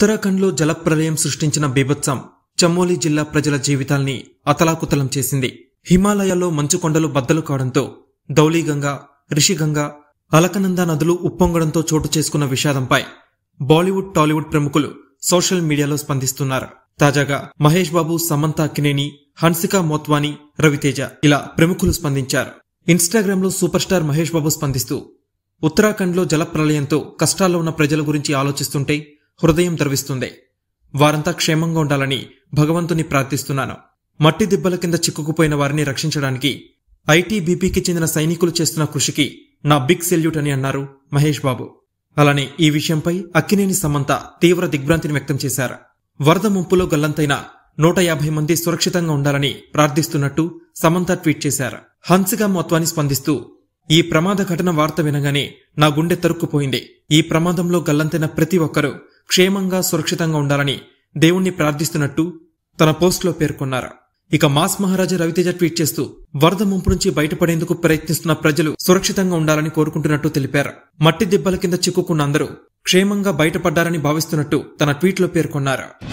ఉత్తరాఖండ్లో జలప్రలయం సృష్టించిన బీభత్సం చమోలి జిల్లా ప్రజల జీవితాల్ని అతలాకుతలం చేసింది హిమాలయాల్లో మంచు కొండలు బద్దలు కావడంతో ధౌలీగంగా రిషిగంగా అలకనంద నదులు ఉప్పొంగడంతో చోటు చేసుకున్న విషాదంపై బాలీవుడ్ టాలీవుడ్ ప్రముఖులు సోషల్ మీడియాలో స్పందిస్తున్నారు తాజాగా మహేష్ బాబు సమంత అక్కినేని హన్సికా మోత్వాని రవితేజ ఇలా ప్రముఖులు స్పందించారు ఇన్స్టాగ్రామ్లో సూపర్ స్టార్ మహేష్ బాబు స్పందిస్తూ ఉత్తరాఖండ్లో జలప్రలయంతో కష్టాల్లో ఉన్న ప్రజల గురించి ఆలోచిస్తుంటే హృదయం ద్రవిస్తుంది వారంతా క్షేమంగా ఉండాలని భగవంతుని ప్రార్థిస్తున్నాను మట్టి దిబ్బల కింద చిక్కుకుపోయిన వారిని రక్షించడానికి ఐటీబీపీకి చెందిన సైనికులు చేస్తున్న కృషికి నా బిగ్ సెల్యూట్ అని అన్నారు మహేష్ బాబు అలానే ఈ విషయంపై అక్కినేని సమంత తీవ్ర దిగ్భ్రాంతిని వ్యక్తం చేశారు వరద ముంపులో గల్లంతైన నూట యాభై మంది సురక్షితంగా ఉండాలని ప్రార్థిస్తున్నట్టు సమంత ట్వీట్ చేశారు హన్సిగా మొత్వాన్ని స్పందిస్తూ ఈ ప్రమాద ఘటన వార్త వినగానే నా గుండె తరుక్కుపోయింది ఈ ప్రమాదంలో గల్లంతైన ప్రతి ఒక్కరూ క్షేమంగా సురక్షితంగా ఉండాలని దేవుణ్ణి ప్రార్థిస్తున్నట్టు తన పోస్టులో పేర్కొన్నారు ఇక మాస్ మహారాజా రవితేజ ట్వీట్ చేస్తూ వరద ముంపు నుంచి బయటపడేందుకు ప్రయత్నిస్తున్న ప్రజలు సురక్షితంగా ఉండాలని కోరుకుంటున్నట్టు తెలిపారు మట్టి దిబ్బల కింద చిక్కుకున్న అందరూ క్షేమంగా బయటపడ్డారని భావిస్తున్నట్టు తన ట్వీట్లో పేర్కొన్నారు